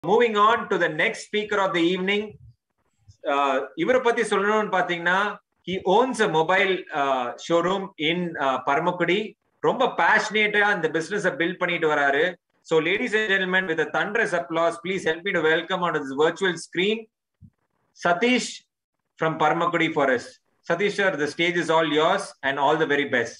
moving on to the next speaker of the evening இவரை பத்தி சொல்லணும்னு பாத்தீங்கன்னா he owns a mobile showroom in Paramakudi ரொம்ப பேஷனேட்டா இந்த பிசினஸ் பில்ட் பண்ணிட்டு வராரு so ladies and gentlemen with thunderous applause please help me to welcome on this virtual screen Satish from Paramakudi forest Satish sir the stage is all yours and all the very best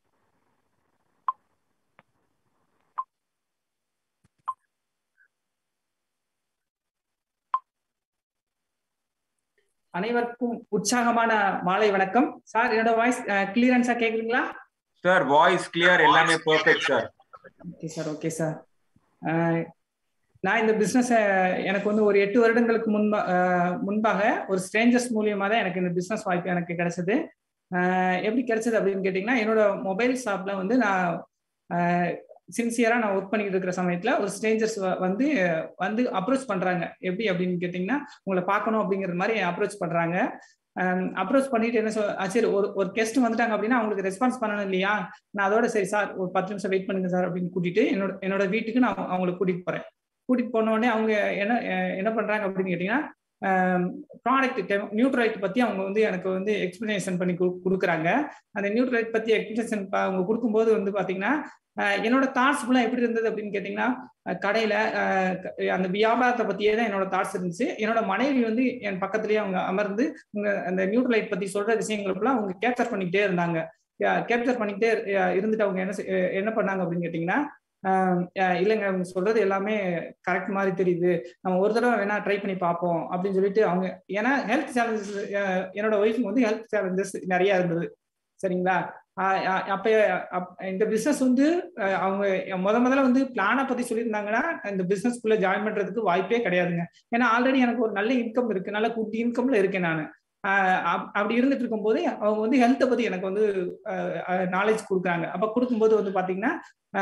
அனைவருக்கும் உற்சாகமான மாலை வணக்கம் sir என்னோட voice கிளியரன்ஸா கேக்குதுங்களா sir voice clear எல்லாமே perfect sir okay sir okay sir நான் இந்த பிஸ்னஸ் எனக்கு வந்து ஒரு எட்டு வருடங்களுக்கு முன்பா முன்பாக ஒரு ஸ்ட்ரேஞ்சர்ஸ் மூலியமா தான் எனக்கு இந்த பிஸ்னஸ் வாய்ப்பு எனக்கு கிடைச்சது எப்படி கிடைச்சது அப்படின்னு கேட்டிங்கன்னா என்னோட மொபைல் ஷாப்ல வந்து நான் சின்சியரா நான் ஒர்க் பண்ணிட்டு இருக்கிற சமயத்துல ஒரு ஸ்ட்ரேஞ்சர்ஸ் வந்து வந்து அப்ரோச் பண்றாங்க எப்படி அப்படின்னு கேட்டீங்கன்னா உங்களை பார்க்கணும் அப்படிங்கிற மாதிரி அப்ரோச் பண்றாங்க அப்ரோச் பண்ணிட்டு என்ன சொல் சரி ஒரு ஒரு கெஸ்ட் வந்துட்டாங்க அப்படின்னா அவங்களுக்கு ரெஸ்பான்ஸ் பண்ணணும் இல்லையா நான் அதோட சரி சார் ஒரு பத்து நிமிஷம் வெயிட் பண்ணுங்க சார் அப்படின்னு கூட்டிட்டு என்னோட என்னோட வீட்டுக்கு நான் அவங்களை கூட்டிட்டு போறேன் கூட்டிட்டு போன உடனே அவங்க என்ன என்ன பண்றாங்க அப்படின்னு கேட்டீங்கன்னா ப்ராடக்ட் நியூட்ரலைட் பத்தி அவங்க வந்து எனக்கு வந்து எக்ஸ்பிளனேஷன் பண்ணி கொடுக்குறாங்க அந்த நியூட்ரலைட் பத்தி எக்ஸ்பிளேஷன் அவங்க கொடுக்கும்போது வந்து பாத்தீங்கன்னா என்னோட தாட்ஸ் ஃபுல்லாக எப்படி இருந்தது அப்படின்னு கேட்டிங்கன்னா கடையில் அந்த வியாபாரத்தை பற்றியே தான் என்னோட தாட்ஸ் இருந்துச்சு என்னோட மனைவி வந்து என் பக்கத்துலேயே அவங்க அமர்ந்து உங்க அந்த நியூட்ரலைட் பற்றி சொல்கிற விஷயங்களுக்குலாம் அவங்க கேப்சர் பண்ணிக்கிட்டே இருந்தாங்க கேப்சர் பண்ணிக்கிட்டே இருந்துட்டு அவங்க என்ன என்ன பண்ணாங்க அப்படின்னு கேட்டிங்கன்னா இல்லைங்க அவங்க சொல்றது எல்லாமே கரெக்ட் மாதிரி தெரியுது நம்ம ஒரு தடவை வேணா ட்ரை பண்ணி பார்ப்போம் அப்படின்னு சொல்லிட்டு அவங்க ஏன்னா ஹெல்த் சேலஞ்சஸ் என்னோட ஒய்ஃபுக்கு வந்து ஹெல்த் சேலஞ்சஸ் நிறைய இருந்தது சரிங்களா அப்ப இந்த பிசினஸ் வந்து அவங்க முத முதல்ல வந்து பிளானை பத்தி சொல்லியிருந்தாங்கன்னா இந்த பிசினஸ்க்குள்ள ஜாயின் பண்றதுக்கு வாய்ப்பே கிடையாதுங்க ஏன்னா ஆல்ரெடி எனக்கு ஒரு நல்ல இன்கம் இருக்கு நல்ல குட் இன்கம்ல இருக்கேன் நான் அப்படி இருந்துட்டு இருக்கும்போது அவங்க வந்து ஹெல்த்தை பத்தி எனக்கு வந்து நாலேஜ் கொடுக்குறாங்க அப்ப கொடுக்கும்போது வந்து பாத்தீங்கன்னா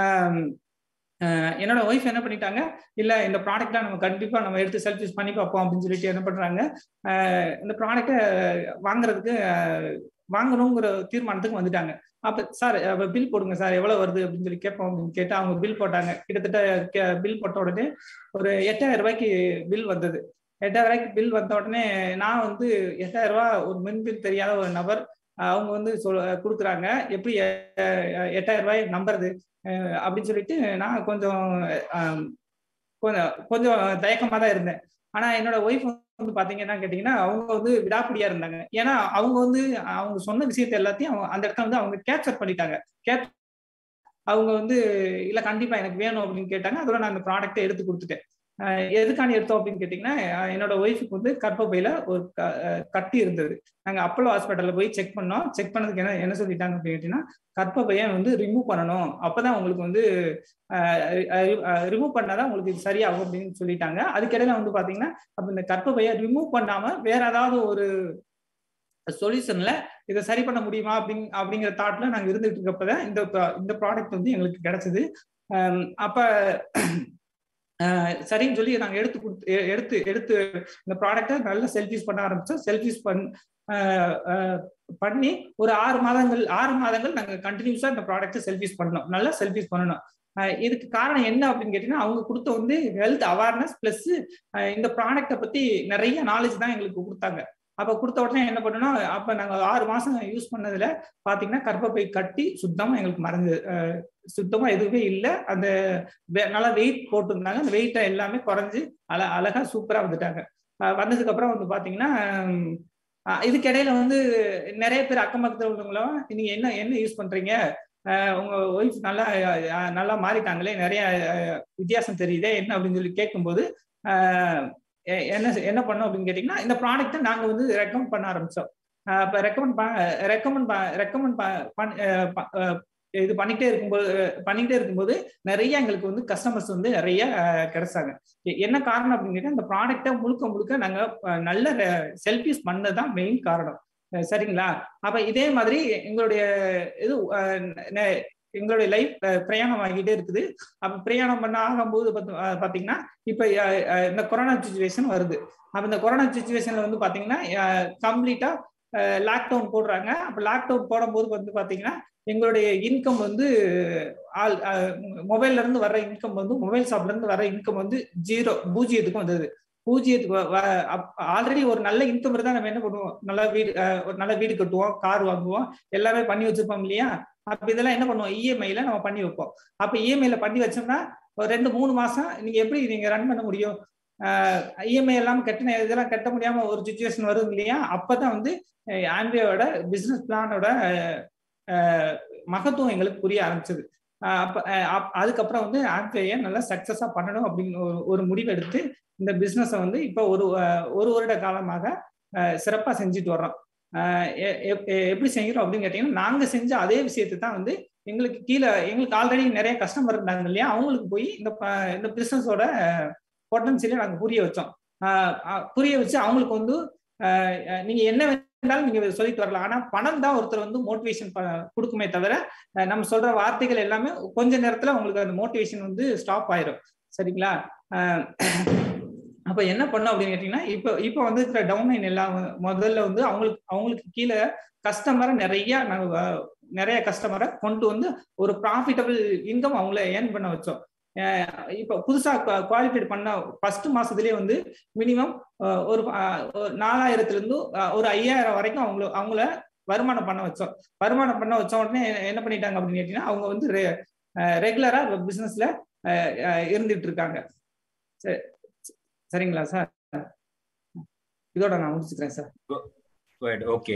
என்னோட ஒய்ஃப் என்ன பண்ணிட்டாங்க இல்ல இந்த ப்ராடக்ட்லாம் நம்ம கண்டிப்பா நம்ம எடுத்து செல்ஃப் யூஸ் பண்ணி பார்ப்போம் அப்படின்னு சொல்லிட்டு என்ன பண்றாங்க இந்த ப்ராடக்டை வாங்குறதுக்கு வாங்கணுங்கிற தீர்மானத்துக்கு வந்துட்டாங்க அப்ப சார் பில் போடுங்க சார் எவ்வளவு வருது அப்படின்னு சொல்லி கேட்போம் அப்படின்னு கேட்டு அவங்க பில் போட்டாங்க கிட்டத்தட்ட பில் போட்ட உடனே ஒரு எட்டாயிரம் ரூபாய்க்கு பில் வந்தது எட்டாயிரம் ரூபாய்க்கு பில் வந்த உடனே நான் வந்து எட்டாயிரம் ரூபாய் ஒரு மின்பில் தெரியாத ஒரு நபர் அவங்க வந்து சொல் கொடுக்குறாங்க எப்படி எட்டாயிரம் ரூபாய் நம்புறது அப்படின்னு சொல்லிட்டு நான் கொஞ்சம் கொஞ்சம் கொஞ்சம் தயக்கமா தான் இருந்தேன் ஆனா என்னோட ஒய்ஃப் வந்து பாத்தீங்கன்னா கேட்டீங்கன்னா அவங்க வந்து விடாப்பிடியா இருந்தாங்க ஏன்னா அவங்க வந்து அவங்க சொன்ன விஷயத்த எல்லாத்தையும் அவங்க அந்த இடத்துல வந்து அவங்க கேப்சர் பண்ணிட்டாங்க கேப் அவங்க வந்து இல்ல கண்டிப்பா எனக்கு வேணும் அப்படின்னு கேட்டாங்க அதோட நான் அந்த ப்ராடக்ட்டை எடுத்து கொடுத்துட்டேன் எதுக்கான எடுத்தோம் அப்படின்னு கேட்டீங்கன்னா என்னோட ஒய்ஃபுக்கு வந்து கர்ப்பப்பையில ஒரு கட்டி இருந்தது நாங்க அப்போலோ ஹாஸ்பிட்டல்ல போய் செக் பண்ணோம் செக் பண்ணதுக்கு என்ன என்ன சொல்லிட்டாங்க அப்படின்னு கேட்டீங்கன்னா கர்ப்பப்பையை வந்து ரிமூவ் பண்ணணும் அப்பதான் உங்களுக்கு வந்து ரிமூவ் பண்ணாதான் உங்களுக்கு சரியாகும் அப்படின்னு சொல்லிட்டாங்க அதுக்கிடையில வந்து பாத்தீங்கன்னா அப்ப இந்த கர்ப்பப்பையை ரிமூவ் பண்ணாம வேற ஏதாவது ஒரு சொல்யூஷன்ல இதை சரி பண்ண முடியுமா அப்படிங் அப்படிங்கிற தாட்ல நாங்க இருந்துட்டு இருக்கப்பதான் இந்த இந்த ப்ராடக்ட் வந்து எங்களுக்கு கிடைச்சது அப்ப சரின்னு சொல்லி நாங்கள் எடுத்து கொடுத்து எடுத்து எடுத்து இந்த ப்ராடக்டை நல்லா செல்ஃபீஸ் பண்ண ஆரம்பிச்சோம் செல்ஃபீஸ் பண் பண்ணி ஒரு ஆறு மாதங்கள் ஆறு மாதங்கள் நாங்கள் கண்டினியூஸாக இந்த ப்ராடக்ட்டை செல்ஃபீஸ் பண்ணோம் நல்லா செல்ஃபீஸ் பண்ணணும் இதுக்கு காரணம் என்ன அப்படின்னு கேட்டீங்கன்னா அவங்க கொடுத்த வந்து ஹெல்த் அவேர்னஸ் பிளஸ் இந்த ப்ராடக்டை பத்தி நிறைய நாலேஜ் தான் எங்களுக்கு கொடுத்தாங்க அப்ப கொடுத்த உடனே என்ன பண்ணணும் அப்ப நாங்க ஆறு மாசம் யூஸ் பண்ணதுல பாத்தீங்கன்னா கர்ப்பப்பை கட்டி சுத்தமா எங்களுக்கு மறந்து சுத்தமா எதுவுமே இல்லை அந்த நல்லா வெயிட் போட்டிருந்தாங்க அந்த வெயிட்டை எல்லாமே குறைஞ்சு அழ அழகா சூப்பரா வந்துட்டாங்க வந்ததுக்கு அப்புறம் வந்து பாத்தீங்கன்னா இதுக்கு இடையில வந்து நிறைய பேர் அக்கம் பக்கத்துல உள்ளவங்களும் நீங்க என்ன என்ன யூஸ் பண்றீங்க உங்க ஒய்ஃப் நல்லா நல்லா மாறிட்டாங்களே நிறைய வித்தியாசம் தெரியுதே என்ன அப்படின்னு சொல்லி கேட்கும்போது என்ன என்ன பண்ணோம் அப்படின்னு கேட்டீங்கன்னா இந்த ப்ராடக்ட்டை நாங்க வந்து ரெக்கமெண்ட் பண்ண ஆரம்பிச்சோம் இப்போ ரெக்கமெண்ட் ரெக்கமெண்ட் ரெக்கமெண்ட் இது பண்ணிட்டே இருக்கும்போது பண்ணிட்டே இருக்கும்போது நிறைய எங்களுக்கு வந்து கஸ்டமர்ஸ் வந்து நிறைய கிடைச்சாங்க என்ன காரணம் அப்படின்னு கேட்டா இந்த ப்ராடக்டை முழுக்க முழுக்க நாங்க நல்ல செல்ஃப் யூஸ் பண்ணதான் மெயின் காரணம் சரிங்களா அப்ப இதே மாதிரி எங்களுடைய இது எங்களுடைய லைஃப் பிரயாணம் ஆகிட்டே இருக்குது அப்ப பிரயாணம் பண்ண ஆகும்போது பாத்தீங்கன்னா இப்ப இந்த கொரோனா சுச்சுவேஷன் வருது அப்ப இந்த கொரோனா சுச்சுவேஷன்ல வந்து பாத்தீங்கன்னா கம்ப்ளீட்டா லாக்டவுன் போடுறாங்க அப்போ லாக்டவுன் போடும்போது வந்து பார்த்தீங்கன்னா எங்களுடைய இன்கம் வந்து ஆல் மொபைல்ல இருந்து வர்ற இன்கம் வந்து மொபைல் ஷாப்ல இருந்து வர இன்கம் வந்து ஜீரோ பூஜ்ஜியத்துக்கு வந்தது பூஜ்ஜியத்துக்கு ஆல்ரெடி ஒரு நல்ல இன்கம் இருந்தா நம்ம என்ன பண்ணுவோம் நல்ல வீடு ஒரு நல்ல வீடு கட்டுவோம் கார் வாங்குவோம் எல்லாமே பண்ணி வச்சிருப்போம் இல்லையா அப்ப இதெல்லாம் என்ன பண்ணுவோம் இஎம்ஐல நம்ம பண்ணி வைப்போம் அப்ப இஎம்ஐல பண்ணி வச்சோம்னா ஒரு ரெண்டு மூணு மாசம் நீங்க எப்படி நீங்க ரன் பண்ண முடியும் இஎம்ஐ எல்லாம் கட்டின இதெல்லாம் கட்ட முடியாம ஒரு சுச்சுவேஷன் வரும் இல்லையா அப்பதான் வந்து ஆண்ட்ரியோட பிசினஸ் பிளானோட மகத்துவம் எங்களுக்கு புரிய ஆரம்பிச்சது அப்ப அதுக்கப்புறம் வந்து ஆண்ட்ரியை நல்லா சக்சஸா பண்ணணும் அப்படின்னு ஒரு முடிவு எடுத்து இந்த பிசினஸை வந்து இப்போ ஒரு ஒரு வருட காலமாக சிறப்பாக செஞ்சுட்டு வர்றோம் எப்படி செய்கிறோம் அப்படின்னு கேட்டீங்கன்னா நாங்கள் செஞ்ச அதே விஷயத்தை தான் வந்து எங்களுக்கு கீழே எங்களுக்கு ஆல்ரெடி நிறைய கஸ்டமர் இருந்தாங்க இல்லையா அவங்களுக்கு போய் இந்த இந்த பிஸ்னஸோட பொட்டன்சியலை நாங்கள் புரிய வச்சோம் புரிய வச்சு அவங்களுக்கு வந்து நீங்க என்ன வேண்டாலும் நீங்க சொல்லிட்டு வரலாம் ஆனா பணம் தான் ஒருத்தர் வந்து மோட்டிவேஷன் கொடுக்குமே தவிர நம்ம சொல்ற வார்த்தைகள் எல்லாமே கொஞ்ச நேரத்துல உங்களுக்கு அந்த மோட்டிவேஷன் வந்து ஸ்டாப் ஆயிரும் சரிங்களா அப்ப என்ன பண்ணோம் அப்படின்னு கேட்டீங்கன்னா இப்போ இப்போ வந்து இருக்கிற டவுன் லைன் எல்லாம் முதல்ல வந்து அவங்களுக்கு அவங்களுக்கு கீழே கஸ்டமரை நிறைய நாங்கள் நிறைய கஸ்டமரை கொண்டு வந்து ஒரு ப்ராஃபிட்டபிள் இன்கம் அவங்கள ஏர்ன் பண்ண வச்சோம் இப்போ புதுசா குவாலிஃபைட் பண்ண ஃபர்ஸ்ட் மாசத்துலயே வந்து மினிமம் ஒரு நாலாயிரத்துல இருந்து ஒரு ஐயாயிரம் வரைக்கும் அவங்கள அவங்கள வருமானம் பண்ண வச்சோம் வருமானம் பண்ண வச்ச உடனே என்ன பண்ணிட்டாங்க அப்படின்னு கேட்டீங்கன்னா அவங்க வந்து ரெகுலரா பிசினஸ்ல இருந்துட்டு இருக்காங்க சரிங்களா சார் இதோட நான் முடிச்சுக்கிறேன் sir okay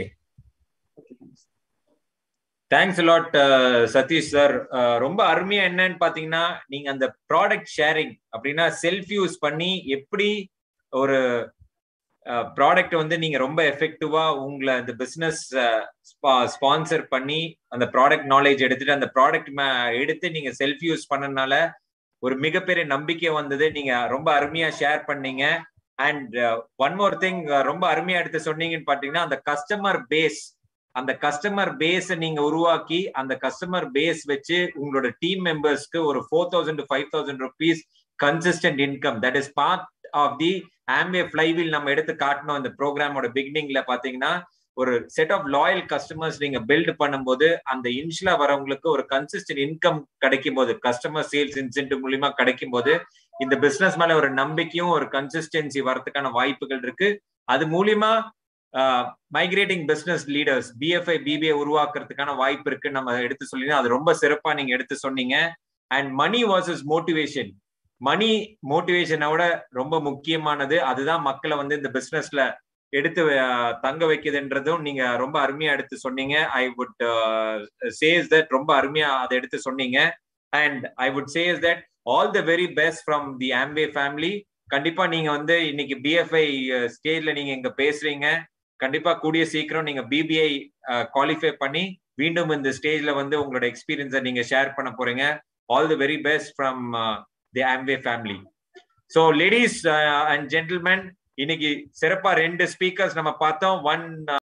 thanks lot Satish sir ரொம்ப அருமையா என்னன்னு பாத்தீங்கன்னா நீங்க அந்த ப்ராடக்ட் ஷேரிங் அப்படின்னா செல்ஃப் யூஸ் பண்ணி எப்படி ஒரு ப்ராடக்ட் வந்து நீங்க ரொம்ப எஃபெக்டிவா உங்களை அந்த பிசினஸ் ஸ்பான்சர் பண்ணி அந்த ப்ராடக்ட் நாலேஜ் எடுத்துட்டு அந்த ப்ராடக்ட் எடுத்து நீங்க செல்ஃப் யூஸ் பண்ணனால ஒரு மிகப்பெரிய நம்பிக்கை வந்தது நீங்க ரொம்ப அருமையா ஷேர் பண்ணீங்க அண்ட் ஒன் மோர் திங் ரொம்ப அருமையா எடுத்து சொன்னீங்கன்னு பாத்தீங்கன்னா அந்த கஸ்டமர் பேஸ் அந்த கஸ்டமர் பேஸ் நீங்க உருவாக்கி அந்த கஸ்டமர் பேஸ் வச்சு உங்களோட டீம் மெம்பர்ஸ்க்கு ஒரு four thousand to five thousand rupees consistent income that is part of the Amway ஃபிளைவில் நம்ம எடுத்து காட்டணும் இந்த ப்ரோக்ராமோட பிகினிங்ல பாத்தீங்கன்னா ஒரு செட் ஆஃப் லாயல் கஸ்டமர்ஸ் நீங்க பில்ட் பண்ணும்போது அந்த இன்ஷியலா வரவங்களுக்கு ஒரு கன்சிஸ்டன்ட் இன்கம் கிடைக்கும் போது கஸ்டமர் சேல்ஸ் இன்சென்டிவ் மூலியமா கிடைக்கும் போது இந்த பிசினஸ் மேல ஒரு நம்பிக்கையும் ஒரு கன்சிஸ்டன்சி வரதுக்கான வாய்ப்புகள் இருக்கு அது மூலியமா migrating business leaders PFI PPI உருவாக்குறதுக்கான வாய்ப்பு இருக்கு நம்ம எடுத்து சொல்லி அது ரொம்ப சிறப்பா நீங்க எடுத்து சொன்னீங்க and money versus motivation money மோட்டிவேஷனோட ரொம்ப முக்கியமானது அதுதான் மக்களை வந்து இந்த பிசினஸ்ல எடுத்து தங்க வைக்குதுன்றதும் நீங்க ரொம்ப அருமையா எடுத்து சொன்னீங்க ஐ வுட் சேஸ் தட் ரொம்ப அருமையா அதை எடுத்து சொன்னீங்க and I would say that all the very best from the Amway family கண்டிப்பா நீங்க வந்து இன்னைக்கு பிஎஃப்ஐ ஸ்டேஜ்ல நீங்க இங்க பேசுறீங்க கண்டிப்பா கூடிய சீக்கிரம் நீங்க பிபிஐ குவாலிஃபை பண்ணி மீண்டும் இந்த ஸ்டேஜ்ல வந்து உங்களோட எக்ஸ்பீரியன்ஸை நீங்க ஷேர் பண்ண போறீங்க all the very best from the Amway family so ladies and gentlemen இன்னைக்கு சிறப்பா ரெண்டு ஸ்பீக்கர்ஸ் நம்ம பார்த்தோம் ஒன்